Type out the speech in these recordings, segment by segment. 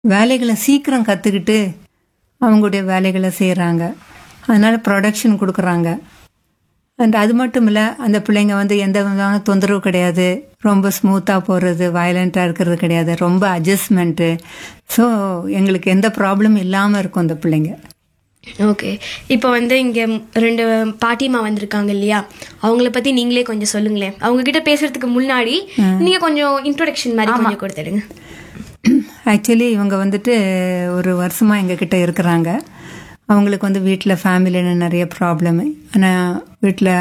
வேலைகளை சீக்கிரம் கற்றுக்கிட்டு அவங்களுடைய வேலைகளை செய்கிறாங்க அதனால் ப்ரொடக்ஷன் கொடுக்குறாங்க அண்ட் அது மட்டும் இல்லை அந்த பிள்ளைங்க வந்து எந்த விதமான தொந்தரவு கிடையாது ரொம்ப ஸ்மூத்தாக போகிறது வயலண்ட்டாக இருக்கிறது கிடையாது ரொம்ப அட்ஜஸ்ட்மெண்ட்டு ஸோ எங்களுக்கு எந்த ப்ராப்ளமும் இல்லாமல் இருக்கும் அந்த பிள்ளைங்க ஓகே இப்போ வந்து இங்க ரெண்டு பாட்டிமா வந்திருக்காங்க இல்லையா அவங்கள பத்தி நீங்களே கொஞ்சம் சொல்லுங்களேன் அவங்க கிட்ட பேசுறதுக்கு முன்னாடி நீங்க கொஞ்சம் இன்ட்ரோடக்ஷன் மாதிரி கொஞ்சம் கொடுத்துடுங்க ஆக்சுவலி இவங்க வந்துட்டு ஒரு வருஷமாக எங்ககிட்ட இருக்கிறாங்க அவங்களுக்கு வந்து வீட்டில் ஃபேமிலின்னு நிறைய ப்ராப்ளம் ஆனால் வீட்டில்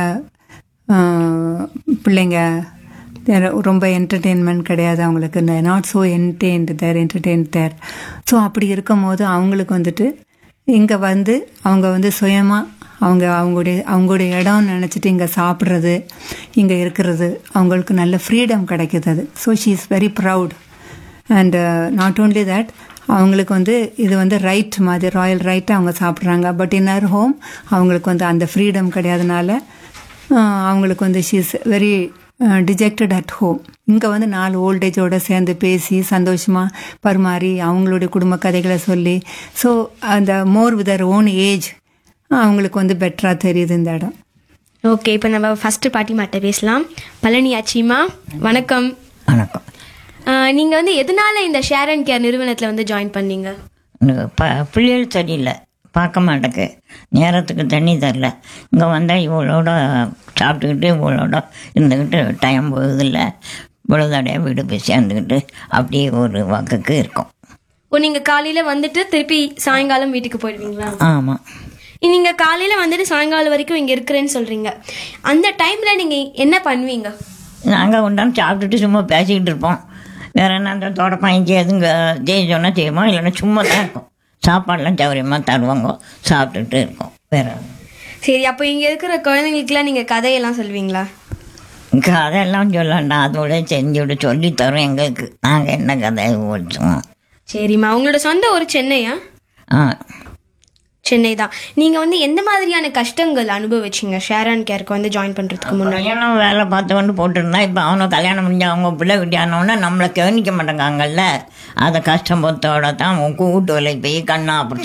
பிள்ளைங்க they're ரொம்ப என்டர்டெயின்மெண்ட் கிடையாது அவங்களுக்கு not so entertained there entertain there so அப்படி இருக்கும் போது அவங்களுக்கு வந்துட்டு இங்கே வந்து அவங்க வந்து சுயமாக அவங்க அவங்களுடைய அவங்களுடைய இடம்னு நினச்சிட்டு இங்கே சாப்பிட்றது இங்கே இருக்கிறது அவங்களுக்கு நல்ல ஃப்ரீடம் கிடைக்குது அது so she is very proud and not only that அவங்களுக்கு வந்து இது வந்து ரைட் மாதிரி ராயல் ரைட் அவங்க சாப்பிட்றாங்க பட் இன் அவர் ஹோம் அவங்களுக்கு வந்து அந்த ஃப்ரீடம் கிடையாதுனால அஹ், அவங்களுக்கு வந்து she is very dejected at home இங்கே வந்து நாலு ஓல்டேஜோட சேர்ந்து பேசி சந்தோஷமாக பரிமாறி அவங்களுடைய குடும்ப கதைகளை சொல்லி ஸோ அந்த more with their own age அவங்களுக்கு வந்து பெட்டராக தெரியுது இந்த இடம் ஓகே இப்போ நம்ம ஃபர்ஸ்ட் பாட்டிமாட்ட பேசலாம் பழனி ஆச்சிமா வணக்கம் வணக்கம் ஆஹ் நீங்க வந்து எதனால இந்த ஷேர் அண்ட் கேர் நிறுவனத்துல வந்து ஜாயின் பண்ணீங்க எனக்கு ப பிள்ளைகள் சரியில்லை பார்க்க மாட்டேக்கு நேரத்துக்கு தண்ணி தரல இங்கே வந்தால் இவளோட சாப்பிட்டுக்கிட்டு இவளோட இருந்துக்கிட்டு டைம் போகுதில்ல இவ்வளோதடையாக வீடு போய் சேர்ந்துக்கிட்டு அப்படியே ஒரு வாக்குக்கு இருக்கும் ஓ நீங்க காலையில வந்துட்டு திருப்பி சாயங்காலம் வீட்டுக்கு போயிடுவீங்களா ஆமாம் நீங்க காலையில வந்துட்டு சாயங்காலம் வரைக்கும் இங்க இருக்கிறேன்னு சொல்றீங்க அந்த டைம்ல நீங்க என்ன பண்ணுவீங்க நாங்கள் உண்டாந்து சாப்பிட்டுட்டு சும்மா பேசிக்கிட்டு இருப்போம் வேற என்ன அந்த தொடப்பம் இஞ்சி எதுங்க செய்ய சொன்னால் செய்வோம் இல்லைன்னா சும்மா தான் இருக்கும் சாப்பாடெல்லாம் சௌரியமாக தருவாங்க சாப்பிட்டுட்டு இருக்கோம் வேற சரி அப்போ இங்க இருக்கிற குழந்தைங்களுக்குலாம் நீங்க கதையெல்லாம் சொல்வீங்களா கதையெல்லாம் சொல்லண்டா அதோட செஞ்சு விட சொல்லி தரோம் எங்களுக்கு நாங்கள் என்ன கதை ஓடிச்சோம் சரிம்மா உங்களோட சொந்த ஒரு சென்னையா ஆ சென்னை தான் நீங்க வந்து எந்த மாதிரியான கஷ்டங்கள் அனுபவிச்சீங்க ஷேர் அண்ட் கேருக்கு வந்து ஜாயின் பண்றதுக்கு முன்னாடி பையனும் வேலை பார்த்து கொண்டு போட்டுருந்தா இப்போ அவனும் கல்யாணம் முடிஞ்சு அவங்க பிள்ளை விட்டியானோன்னா நம்மளை கவனிக்க மாட்டேங்காங்கல்ல அதை கஷ்டப்பத்தோட தான் கூட்டு வேலைக்கு போய் கண்ணா அப்படி